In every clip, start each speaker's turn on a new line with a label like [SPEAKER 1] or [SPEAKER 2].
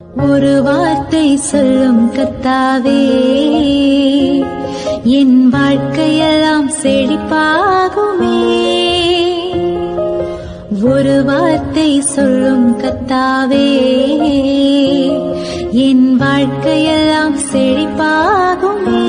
[SPEAKER 1] ஒரு வார்த்தை சொல்லும் கத்தாவே என் வாழ்க்கையெல்லாம் செழிப்பாகுமே ஒரு வார்த்தை சொல்லும் கத்தாவே என் வாழ்க்கையெல்லாம் செழிப்பாகுமே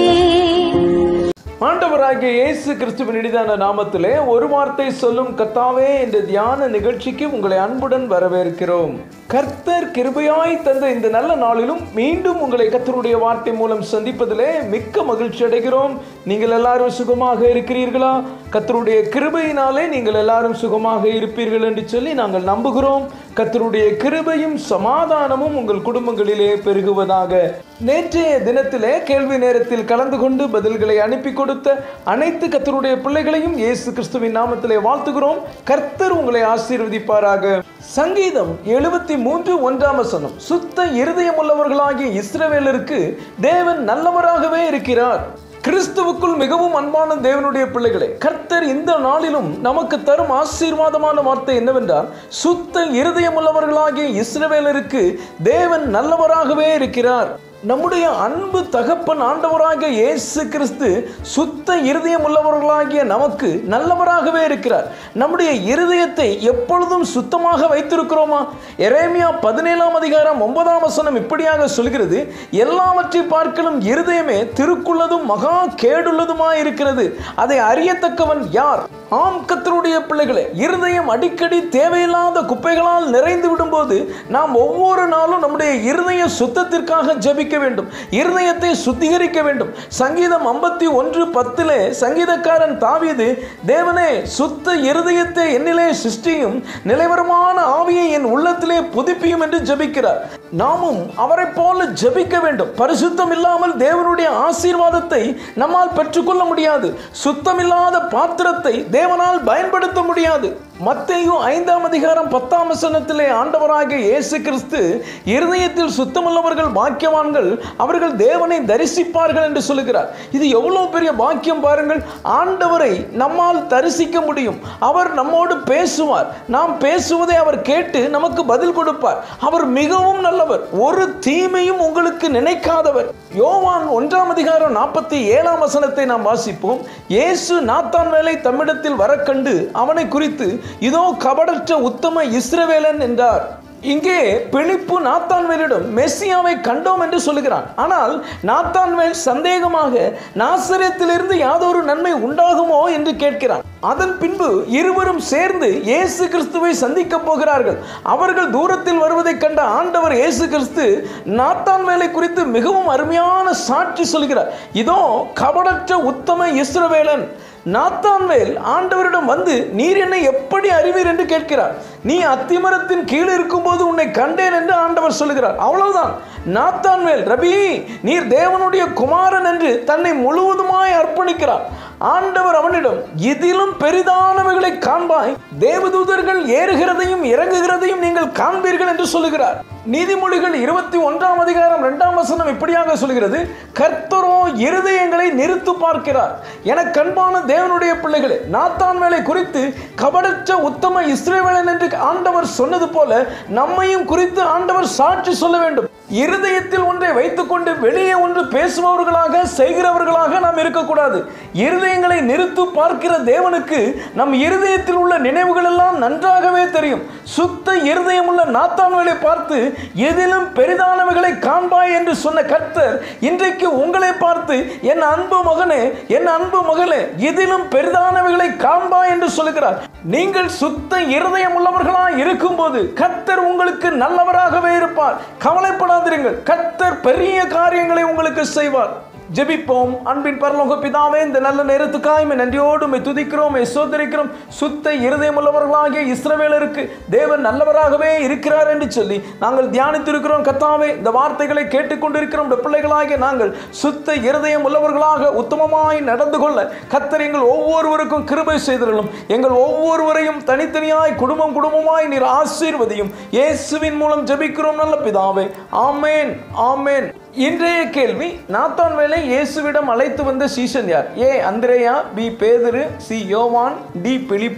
[SPEAKER 2] ஆண்டவராகிய இயேசு கிறிஸ்துவின் இனிதான நாமத்திலே ஒரு வார்த்தை சொல்லும் கத்தாவே என்ற தியான நிகழ்ச்சிக்கு உங்களை அன்புடன் வரவேற்கிறோம் கர்த்தர் கிருபையாய் தந்த இந்த நல்ல நாளிலும் மீண்டும் உங்களை கர்த்தருடைய வார்த்தை மூலம் சந்திப்பதிலே மிக்க மகிழ்ச்சி அடைகிறோம் நீங்கள் எல்லாரும் சுகமாக இருக்கிறீர்களா கர்த்தருடைய கிருபையினாலே நீங்கள் எல்லாரும் சுகமாக இருப்பீர்கள் என்று சொல்லி நாங்கள் நம்புகிறோம் கர்த்தருடைய கிருபையும் சமாதானமும் உங்கள் குடும்பங்களிலே பெருகுவதாக நேற்றைய தினத்திலே கேள்வி நேரத்தில் கலந்து கொண்டு பதில்களை அனுப்பி கொடுத்த அனைத்து கர்த்தருடைய பிள்ளைகளையும் இயேசு கிறிஸ்துவின் நாமத்திலே வாழ்த்துகிறோம் கர்த்தர் உங்களை ஆசீர்வதிப்பாராக சங்கீதம் எழுபத்தி மூன்று ஒன்றாம் வசனம் சுத்த இருதயமுள்ளவர்களாகிய இஸ்ரவேலருக்கு தேவன் நல்லவராகவே இருக்கிறார் கிறிஸ்துவுக்குள் மிகவும் அன்பான தேவனுடைய பிள்ளைகளே கர்த்தர் இந்த நாளிலும் நமக்கு தரும் ஆசீர்வாதமான வார்த்தை என்னவென்றால் சுத்த இருதயமுள்ளவர்களாகிய இஸ்ரவேலருக்கு தேவன் நல்லவராகவே இருக்கிறார் நம்முடைய அன்பு தகப்பன் ஆண்டவராகிய இயேசு கிறிஸ்து சுத்த இருதயம் உள்ளவர்களாகிய நமக்கு நல்லவராகவே இருக்கிறார் நம்முடைய இருதயத்தை எப்பொழுதும் சுத்தமாக வைத்திருக்கிறோமா எரேமியா பதினேழாம் அதிகாரம் ஒன்பதாம் வசனம் இப்படியாக சொல்கிறது எல்லாவற்றை பார்க்கலும் இருதயமே திருக்குள்ளதும் மகா கேடுள்ளதுமாய் இருக்கிறது அதை அறியத்தக்கவன் யார் ஆம் கத்தருடைய பிள்ளைகளே இருதயம் அடிக்கடி தேவையில்லாத குப்பைகளால் நிறைந்து விடும்போது நாம் ஒவ்வொரு நாளும் நம்முடைய இருதய சுத்தத்திற்காக ஜெபிக்க வேண்டும் இருதயத்தை சுத்திகரிக்க வேண்டும் சங்கீதம் ஐம்பத்தி ஒன்று பத்திலே சங்கீதக்காரன் தாவீது தேவனே சுத்த இருதயத்தை என்னிலே சிருஷ்டியும் நிலைவரமான ஆவியை என் உள்ளத்திலே புதுப்பியும் என்று ஜெபிக்கிறார் நாமும் அவரை போல ஜெபிக்க வேண்டும் பரிசுத்தம் இல்லாமல் தேவனுடைய ஆசீர்வாதத்தை நம்மால் பெற்றுக்கொள்ள முடியாது சுத்தமில்லாத பாத்திரத்தை தேவனால் பயன்படுத்த முடியாது மத்தேயு ஐந்தாம் அதிகாரம் பத்தாம் வசனத்திலே ஆண்டவராகிய இயேசு கிறிஸ்து இருதயத்தில் சுத்தமுள்ளவர்கள் பாக்கியவான்கள் அவர்கள் தேவனை தரிசிப்பார்கள் என்று சொல்லுகிறார் இது எவ்வளவு பெரிய பாக்கியம் பாருங்கள் ஆண்டவரை நம்மால் தரிசிக்க முடியும் அவர் நம்மோடு பேசுவார் நாம் பேசுவதை அவர் கேட்டு நமக்கு பதில் கொடுப்பார் அவர் மிகவும் நல்லவர் ஒரு தீமையும் உங்களுக்கு நினைக்காதவர் யோவான் ஒன்றாம் அதிகாரம் நாற்பத்தி ஏழாம் வசனத்தை நாம் வாசிப்போம் இயேசு நாத்தான் வேலை தம்மிடத்தில் வரக்கண்டு அவனை குறித்து இதோ கபடற்ற உத்தம இஸ்ரவேலன் என்றார் இங்கே பிழிப்பு நாத்தான்வேலிடம் மெஸ்ஸியாவை கண்டோம் என்று சொல்லுகிறான் ஆனால் நாத்தான்வேல் சந்தேகமாக நாசரத்திலிருந்து யாதொரு நன்மை உண்டாகுமோ என்று கேட்கிறான் அதன் பின்பு இருவரும் சேர்ந்து இயேசு கிறிஸ்துவை சந்திக்க போகிறார்கள் அவர்கள் தூரத்தில் வருவதைக் கண்ட ஆண்டவர் இயேசு கிறிஸ்து நாத்தான்வேலை குறித்து மிகவும் அருமையான சாட்சி சொல்கிறார் இதோ கபடற்ற உத்தம இஸ்ரவேலன் நாத்தான்வேல் ஆண்டவரிடம் வந்து நீர் என்னை எப்படி அறிவீர் என்று கேட்கிறார் நீ அத்திமரத்தின் கீழே இருக்கும்போது உன்னை கண்டேன் என்று ஆண்டவர் சொல்லுகிறார் அவ்வளவுதான் நாத்தான்வேல் ரபி நீர் தேவனுடைய குமாரன் என்று தன்னை முழுவதுமாய் அர்ப்பணிக்கிறார் ஆண்டவர் அவனிடம் இதிலும் பெரிதானவைகளை காண்பாய் தேவதூதர்கள் ஏறுகிறதையும் இறங்குகிறதையும் நீங்கள் காண்பீர்கள் என்று சொல்லுகிறார் நீதிமொழிகள் இருபத்தி ஒன்றாம் அதிகாரம் இரண்டாம் வசனம் இப்படியாக சொல்கிறது கர்த்தரோ இருதயங்களை நிறுத்து பார்க்கிறார் என கண்பான தேவனுடைய பிள்ளைகளே நாத்தான் வேலை குறித்து கபடற்ற உத்தம இஸ்ரேவேலன் என்று ஆண்டவர் சொன்னது போல நம்மையும் குறித்து ஆண்டவர் சாட்சி சொல்ல வேண்டும் இருதயத்தில் ஒன்றை வைத்துக்கொண்டு வெளியே ஒன்று பேசுபவர்களாக செய்கிறவர்களாக நாம் இருக்கக்கூடாது இருதயங்களை நிறுத்து பார்க்கிற தேவனுக்கு நம் இருதயத்தில் உள்ள நினைவுகள் எல்லாம் நன்றாகவே தெரியும் சுத்த இருதயம் உள்ள நாத்தான்களை பார்த்து எதிலும் பெரிதானவைகளை காண்பாய் என்று சொன்ன கர்த்தர் இன்றைக்கு உங்களை பார்த்து என் அன்பு மகனே என் அன்பு மகளே எதிலும் பெரிதானவைகளை காண்பாய் என்று சொல்லுகிறார் நீங்கள் சுத்த இருதயம் உள்ளவர்களாய் இருக்கும்போது கர்த்தர் உங்களுக்கு நல்லவராகவே இருப்பார் கவலைப்படாதிருங்கள் கர்த்தர் பெரிய காரியங்களை உங்களுக்கு செய்வார் ஜெபிப்போம் அன்பின் பரலோக பிதாவே இந்த நல்ல நேரத்துக்காய் உம்மை நன்றியோடு உம்மை துதிக்கிறோம் உம்மை சோதரிக்கிறோம் சுத்த இருதயமுள்ளவர்களாகிய இஸ்ரவேலருக்கு தேவன் நல்லவராகவே இருக்கிறார் என்று சொல்லி நாங்கள் தியானித்திருக்கிறோம் கத்தாவே இந்த வார்த்தைகளை கேட்டுக்கொண்டிருக்கிறோம் இந்த பிள்ளைகளாகிய நாங்கள் சுத்த இருதயம் உள்ளவர்களாக உத்தமமாய் நடந்து கொள்ள கத்தர் எங்கள் ஒவ்வொருவருக்கும் கிருபை செய்திருளும் எங்கள் ஒவ்வொருவரையும் தனித்தனியாய் குடும்பம் குடும்பமாய் நீர் ஆசீர்வதியும் இயேசுவின் மூலம் ஜெபிக்கிறோம் நல்ல பிதாவே ஆமேன் ஆமேன் இன்றைய கேள்வி நாத்தான் வேலை இயேசுவிடம் அழைத்து வந்த சீசன் யார் ஏ அந்திரேயா பி பேதுரு சி யோவான் டி பிலிப்பு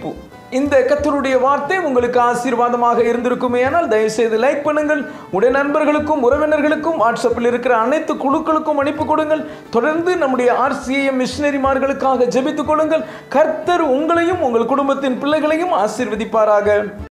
[SPEAKER 2] இந்த கத்தருடைய வார்த்தை உங்களுக்கு ஆசீர்வாதமாக இருந்திருக்குமே ஆனால் தயவுசெய்து லைக் பண்ணுங்கள் உடைய நண்பர்களுக்கும் உறவினர்களுக்கும் வாட்ஸ்அப்பில் இருக்கிற அனைத்து குழுக்களுக்கும் அனுப்பி கொடுங்கள் தொடர்ந்து நம்முடைய ஆர்சிஎம் மிஷினரிமார்களுக்காக ஜெபித்துக் கொள்ளுங்கள் கர்த்தர் உங்களையும் உங்கள் குடும்பத்தின் பிள்ளைகளையும் ஆசீர்வதிப்பாராக